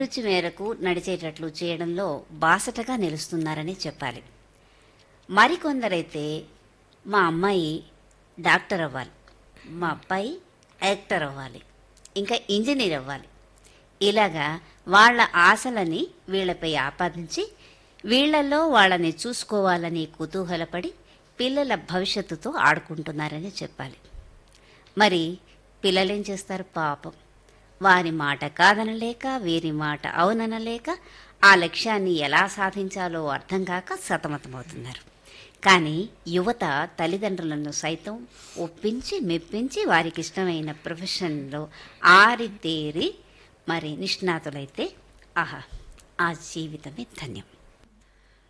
రుచి మేరకు నడిచేటట్లు చేయడంలో బాసటగా నిలుస్తున్నారని చెప్పాలి మరికొందరైతే మా అమ్మాయి డాక్టర్ అవ్వాలి మా అబ్బాయి యాక్టర్ అవ్వాలి ఇంకా ఇంజనీర్ అవ్వాలి ఇలాగా వాళ్ళ ఆశలని వీళ్ళపై ఆపాదించి వీళ్ళల్లో వాళ్ళని చూసుకోవాలని కుతూహలపడి పిల్లల భవిష్యత్తుతో ఆడుకుంటున్నారని చెప్పాలి మరి పిల్లలేం చేస్తారు పాపం వారి మాట కాదనలేక వీరి మాట అవుననలేక ఆ లక్ష్యాన్ని ఎలా సాధించాలో అర్థం కాక సతమతమవుతున్నారు కానీ యువత తల్లిదండ్రులను సైతం ఒప్పించి మెప్పించి వారికి ఇష్టమైన ప్రొఫెషన్లో ఆరితేరి మరి నిష్ణాతులైతే ఆహా ఆ జీవితమే ధన్యం